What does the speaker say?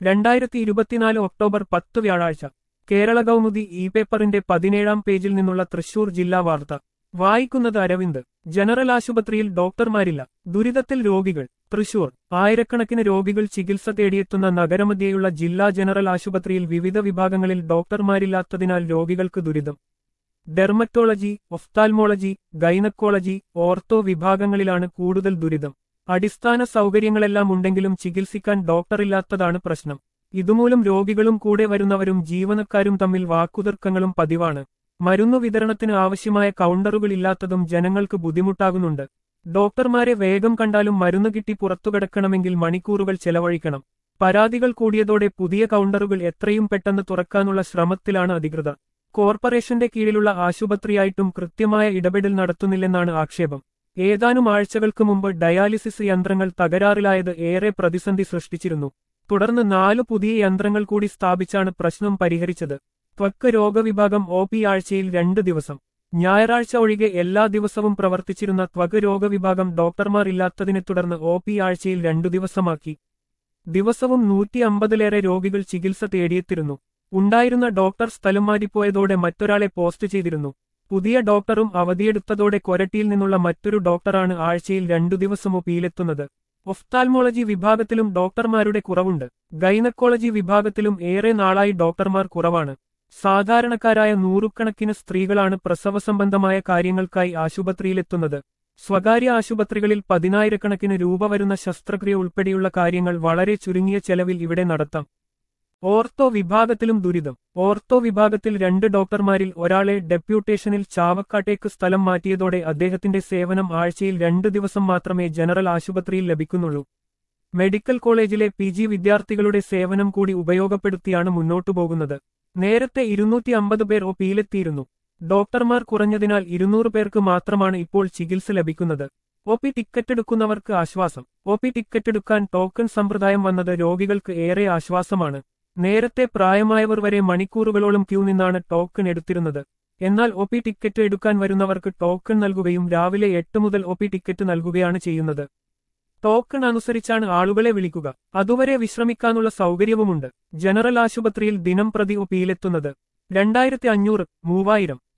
രണ്ടായിരത്തി ഇരുപത്തിനാല് ഒക്ടോബർ പത്ത് വ്യാഴാഴ്ച കേരള കൗമുദി ഇ പേപ്പറിന്റെ പതിനേഴാം പേജിൽ നിന്നുള്ള തൃശൂർ ജില്ലാ വാർത്ത വായിക്കുന്നത് അരവിന്ദ് ജനറൽ ആശുപത്രിയിൽ ഡോക്ടർമാരില്ല ദുരിതത്തിൽ രോഗികൾ തൃശൂർ ആയിരക്കണക്കിന് രോഗികൾ ചികിത്സ തേടിയെത്തുന്ന നഗരമധ്യേയുള്ള ജില്ലാ ജനറൽ ആശുപത്രിയിൽ വിവിധ വിഭാഗങ്ങളിൽ ഡോക്ടർമാരില്ലാത്തതിനാൽ രോഗികൾക്ക് ദുരിതം ഡെർമറ്റോളജി ഒഫ്താൽമോളജി ഗൈനക്കോളജി ഓർത്തോ വിഭാഗങ്ങളിലാണ് കൂടുതൽ ദുരിതം അടിസ്ഥാന സൗകര്യങ്ങളെല്ലാം ഉണ്ടെങ്കിലും ചികിത്സിക്കാൻ ഡോക്ടറില്ലാത്തതാണ് പ്രശ്നം ഇതുമൂലം രോഗികളും കൂടെ വരുന്നവരും ജീവനക്കാരും തമ്മിൽ വാക്കുതർക്കങ്ങളും പതിവാണ് മരുന്നു വിതരണത്തിന് ആവശ്യമായ കൗണ്ടറുകളില്ലാത്തതും ജനങ്ങൾക്ക് ബുദ്ധിമുട്ടാകുന്നുണ്ട് ഡോക്ടർമാരെ വേഗം കണ്ടാലും മരുന്ന് കിട്ടി പുറത്തുകിടക്കണമെങ്കിൽ മണിക്കൂറുകൾ ചെലവഴിക്കണം പരാതികൾ കൂടിയതോടെ പുതിയ കൗണ്ടറുകൾ എത്രയും പെട്ടെന്ന് തുറക്കാനുള്ള ശ്രമത്തിലാണ് അധികൃതർ കോർപ്പറേഷന്റെ കീഴിലുള്ള ആശുപത്രിയായിട്ടും കൃത്യമായ ഇടപെടൽ നടത്തുന്നില്ലെന്നാണ് ആക്ഷേപം ഏതാനും ആഴ്ചകൾക്ക് മുമ്പ് ഡയാലിസിസ് യന്ത്രങ്ങൾ തകരാറിലായത് ഏറെ പ്രതിസന്ധി സൃഷ്ടിച്ചിരുന്നു തുടർന്ന് നാലു പുതിയ യന്ത്രങ്ങൾ കൂടി സ്ഥാപിച്ചാണ് പ്രശ്നം പരിഹരിച്ചത് ത്വക്ക് രോഗവിഭാഗം ഒ പി ആഴ്ചയിൽ രണ്ട് ദിവസം ഞായറാഴ്ച ഒഴികെ എല്ലാ ദിവസവും പ്രവർത്തിച്ചിരുന്ന ത്വക്ക് രോഗവിഭാഗം ഡോക്ടർമാർ ഇല്ലാത്തതിനെ തുടർന്ന് ഒ പി ആഴ്ചയിൽ രണ്ടു ദിവസമാക്കി ദിവസവും നൂറ്റി അമ്പതിലേറെ രോഗികൾ ചികിത്സ തേടിയെത്തിരുന്നു ഉണ്ടായിരുന്ന ഡോക്ടർ സ്ഥലം മാറ്റിപ്പോയതോടെ മറ്റൊരാളെ പോസ്റ്റ് ചെയ്തിരുന്നു പുതിയ ഡോക്ടറും അവധിയെടുത്തതോടെ കൊരട്ടിയിൽ നിന്നുള്ള മറ്റൊരു ഡോക്ടറാണ് ആഴ്ചയിൽ രണ്ടു ദിവസം ഒപ്പിയിലെത്തുന്നത് ഒഫ്താൽമോളജി വിഭാഗത്തിലും ഡോക്ടർമാരുടെ കുറവുണ്ട് ഗൈനക്കോളജി വിഭാഗത്തിലും ഏറെ നാളായി ഡോക്ടർമാർ കുറവാണ് സാധാരണക്കാരായ നൂറുകണക്കിന് സ്ത്രീകളാണ് പ്രസവ സംബന്ധമായ കാര്യങ്ങൾക്കായി ആശുപത്രിയിലെത്തുന്നത് സ്വകാര്യ ആശുപത്രികളിൽ പതിനായിരക്കണക്കിന് രൂപ വരുന്ന ശസ്ത്രക്രിയ ഉൾപ്പെടെയുള്ള കാര്യങ്ങൾ വളരെ ചുരുങ്ങിയ ചെലവിൽ ഇവിടെ നടത്താം ഓർത്തോ വിഭാഗത്തിലും ദുരിതം ഓർത്തോ വിഭാഗത്തിൽ രണ്ട് ഡോക്ടർമാരിൽ ഒരാളെ ഡെപ്യൂട്ടേഷനിൽ ചാവക്കാട്ടേക്ക് സ്ഥലം മാറ്റിയതോടെ അദ്ദേഹത്തിന്റെ സേവനം ആഴ്ചയിൽ രണ്ട് ദിവസം മാത്രമേ ജനറൽ ആശുപത്രിയിൽ ലഭിക്കുന്നുള്ളൂ മെഡിക്കൽ കോളേജിലെ പി ജി വിദ്യാർത്ഥികളുടെ സേവനം കൂടി ഉപയോഗപ്പെടുത്തിയാണ് മുന്നോട്ടു പോകുന്നത് നേരത്തെ ഇരുന്നൂറ്റി അമ്പത് പേർ ഒ പിയിലെത്തിയിരുന്നു ഡോക്ടർമാർ കുറഞ്ഞതിനാൽ ഇരുന്നൂറ് പേർക്ക് മാത്രമാണ് ഇപ്പോൾ ചികിത്സ ലഭിക്കുന്നത് ഒ പി ടിക്കറ്റ് എടുക്കുന്നവർക്ക് ആശ്വാസം ഒ പി ടിക്കറ്റ് എടുക്കാൻ ടോക്കൺ സമ്പ്രദായം വന്നത് രോഗികൾക്ക് ഏറെ ആശ്വാസമാണ് നേരത്തെ പ്രായമായവർ വരെ മണിക്കൂറുകളോളം ക്യൂ നിന്നാണ് ടോക്കൺ എടുത്തിരുന്നത് എന്നാൽ ഒ പി ടിക്കറ്റ് എടുക്കാൻ വരുന്നവർക്ക് ടോക്കൺ നൽകുകയും രാവിലെ എട്ട് മുതൽ ഒ പി ടിക്കറ്റ് നൽകുകയാണ് ചെയ്യുന്നത് ടോക്കൺ അനുസരിച്ചാണ് ആളുകളെ വിളിക്കുക അതുവരെ വിശ്രമിക്കാനുള്ള സൗകര്യവുമുണ്ട് ജനറൽ ആശുപത്രിയിൽ ദിനം പ്രതി ഒ പിയിലെത്തുന്നത് രണ്ടായിരത്തി അഞ്ഞൂറ് മൂവായിരം